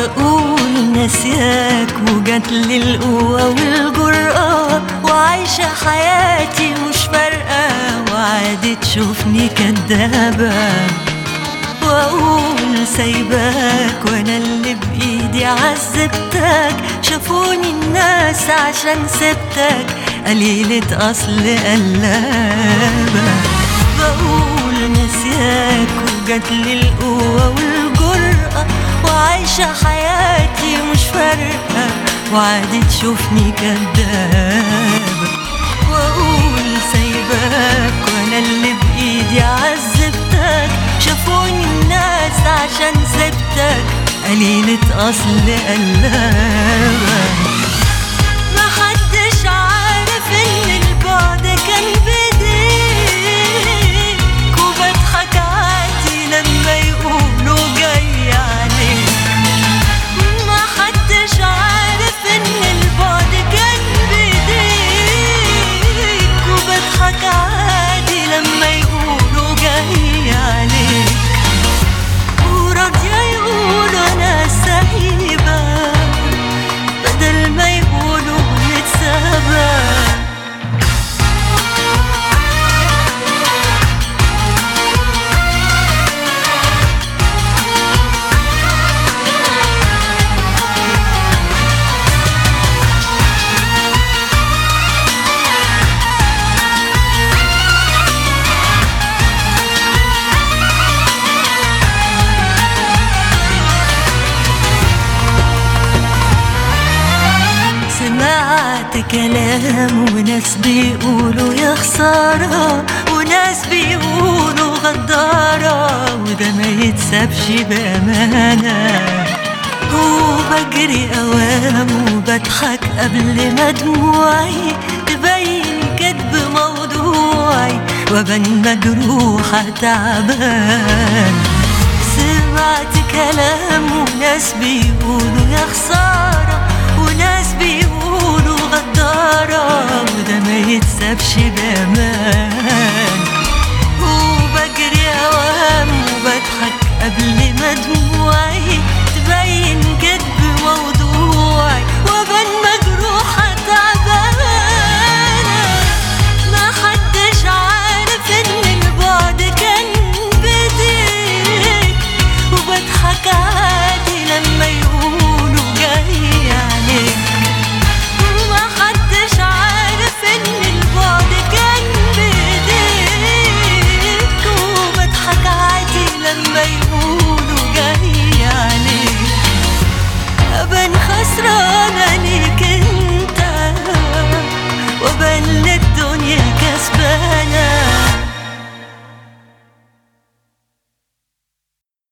بقول ناسياك وجات لي القوة والجرأة وعايشة حياتي مش فارقة وعادي تشوفني كدابة واقول سايباك وانا اللي بايدي عذبتك شافوني الناس عشان سبتك قليلة اصل قلابة بقول نسياك وجات لي القوة والجرأة وعايشة حياتي مش فارقة وعادي تشوفني كدابة واقول سايباك وانا اللي بايدي عذبتك شافوني الناس عشان سبتك قليلة اصل قلابة محدش عارف ان البعد كان بايديك وبضحك عادي لما يقولوا جاي عليك محدش عارف ان البعد كان بايديك وبضحك عادي لما يقولوا جاي عليك وراضية يقولوا انا سايبة بدل ما يقولوا نتسابق سمعت كلام وناس بيقولوا يا خسارة وناس بيقولوا غدارة وده ما يتسابش بأمانة وبجري أوام وبضحك قبل ما دموعي تبين كدب موضوعي وبن مجروحة تعبان سمعت كلام وناس بيقولوا يا خسارة وناس بيقولوا غدارة وده ما يتسابش بأمان وبجري أوام وبضحك قبل ما دموعي تبين كدب موضوعي وبن مجروحة تعبانة ما حدش عارف ان البعد كان بايديك وبضحك